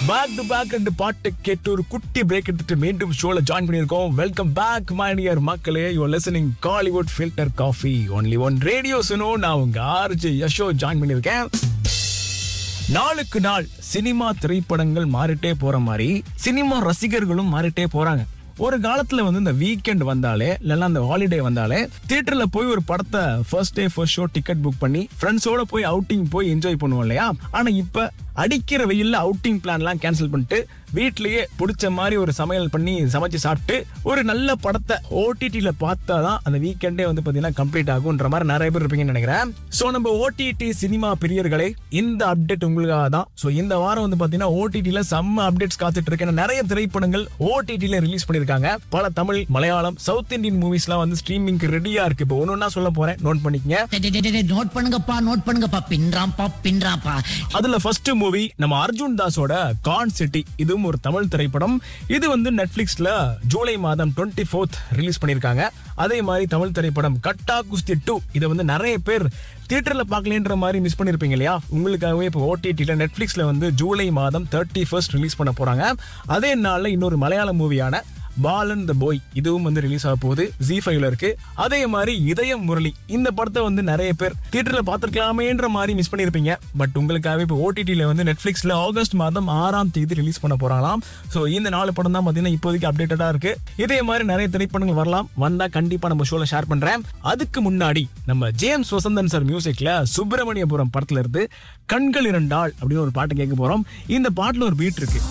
back to back ரெண்டு பாட்டு கேட்டு ஒரு குட்டி பிரேக் எடுத்துட்டு மீண்டும் ஷோல ஜாயின் பண்ணியிருக்கோம் வெல்கம் பேக் மைனியர் மக்களே you listening Kollywood filter coffee only one radio Suno நான் உங்க ஆர்ஜி யஷோ ஜாயின் பண்ணியிருக்கேன் நாளுக்கு நாள் சினிமா திரைப்படங்கள் மாறிட்டே போற மாதிரி சினிமா ரசிகர்களும் மாறிட்டே போறாங்க ஒரு காலத்துல வந்து இந்த வீக்கெண்ட் வந்தாலே இல்லைன்னா அந்த ஹாலிடே வந்தாலே தியேட்டர்ல போய் ஒரு படத்தை first day first show ticket book பண்ணி ஃப்ரெண்ட்ஸோட போய் அவுட்டிங் போய் என்ஜாய் பண்ணுவோம் இல்லையா ஆனா இப்ப அடிக்கிற வெயில்ல அவுட்டிங் பிளான்லாம் கேன்சல் பண்ணிட்டு வீட்லயே பிடிச்ச மாதிரி ஒரு சமையல் பண்ணி சமைச்சு சாப்பிட்டு ஒரு நல்ல படத்தை ஓடிடியில பார்த்தா தான் அந்த வீக்கெண்டே வந்து பாத்தீங்கன்னா கம்ப்ளீட் ஆகும்ன்ற மாதிரி நிறைய பேர் இருப்பீங்கன்னு நினைக்கிறேன் சோ நம்ம ஓடிடி சினிமா பிரியர்களே இந்த அப்டேட் உங்களுக்காக தான் சோ இந்த வாரம் வந்து பாத்தீங்கன்னா ஓடிடில செம்ம அப்டேட்ஸ் காத்துட்டு இருக்கேன் நிறைய திரைப்படங்கள் ஓடிடில ரிலீஸ் பண்ணிருக்காங்க பல தமிழ் மலையாளம் சவுத் இந்தியன் மூவிஸ்லாம் வந்து ஸ்ட்ரீமிங்க்கு ரெடியா இருக்கு இப்போ ஒன்னொன்னா சொல்ல போறேன் நோட் பண்ணிக்கங்க டே, டே, டே, டே, நோட் பண்ணுங்கப்பா நோட் பண்ணுங்கப்பா பின்றாம்பா பின்றாம்பா அதுல ஃபர்ஸ்ட் மூவி நம்ம அர்ஜுன் தாஸோட கான் சிட்டி இதுவும் ஒரு தமிழ் திரைப்படம் இது வந்து நெட்ஃபிளிக்ஸ்ல ஜூலை மாதம் டுவெண்ட்டி ஃபோர்த் ரிலீஸ் பண்ணிருக்காங்க அதே மாதிரி தமிழ் திரைப்படம் கட்டா குஸ்தி டூ இதை வந்து நிறைய பேர் தியேட்டர்ல பார்க்கலன்ற மாதிரி மிஸ் பண்ணிருப்பீங்க இல்லையா உங்களுக்காகவே இப்போ ஓடிடில நெட்ஃபிளிக்ஸ்ல வந்து ஜூலை மாதம் தேர்ட்டி ஃபர்ஸ்ட் ரிலீஸ் பண்ண போறாங்க அதே நாள்ல இன்னொரு மலையாள மூவியான பாலன் த போய் இதுவும் வந்து ரிலீஸ் ஆக போகுது ஜி ஃபைவ்ல இருக்கு அதே மாதிரி இதயம் முரளி இந்த படத்தை வந்து நிறைய பேர் தியேட்டர்ல பார்த்துருக்கலாமேன்ற மாதிரி மிஸ் பண்ணிருப்பீங்க பட் உங்களுக்காகவே இப்போ ஓடிடியில் வந்து நெட்ஃபிளிக்ஸ்ல ஆகஸ்ட் மாதம் ஆறாம் தேதி ரிலீஸ் பண்ண போறாங்களாம் ஸோ இந்த நாலு படம் தான் பார்த்தீங்கன்னா இப்போதைக்கு அப்டேட்டடா இருக்கு இதே மாதிரி நிறைய திரைப்படங்கள் வரலாம் வந்தா கண்டிப்பா நம்ம ஷோல ஷேர் பண்றேன் அதுக்கு முன்னாடி நம்ம ஜேம்ஸ் வசந்தன் சார் மியூசிக்ல சுப்பிரமணியபுரம் படத்துல இருந்து கண்கள் இரண்டாள் அப்படின்னு ஒரு பாட்டு கேட்க போறோம் இந்த பாட்டுல ஒரு பீட் இருக்கு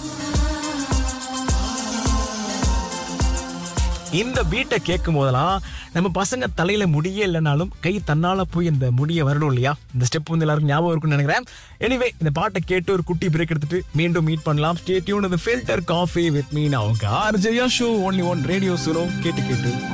இந்த பீட்டை கேட்கும் போதெல்லாம் நம்ம பசங்க தலையில முடியே இல்லைனாலும் கை தன்னால போய் இந்த முடிய வரணும் இல்லையா இந்த ஸ்டெப் வந்து எல்லாருக்கும் ஞாபகம் இருக்கும்னு நினைக்கிறேன் எனிவே இந்த பாட்டை கேட்டு ஒரு குட்டி பிரேக் எடுத்துட்டு மீண்டும் மீட் பண்ணலாம் stay tuned filter coffee with me நான் உங்க ஆர்ஜயா ஷோ ஒன்லி ஒன் ரேடியோ சுரோ கேட்டு கேட்டு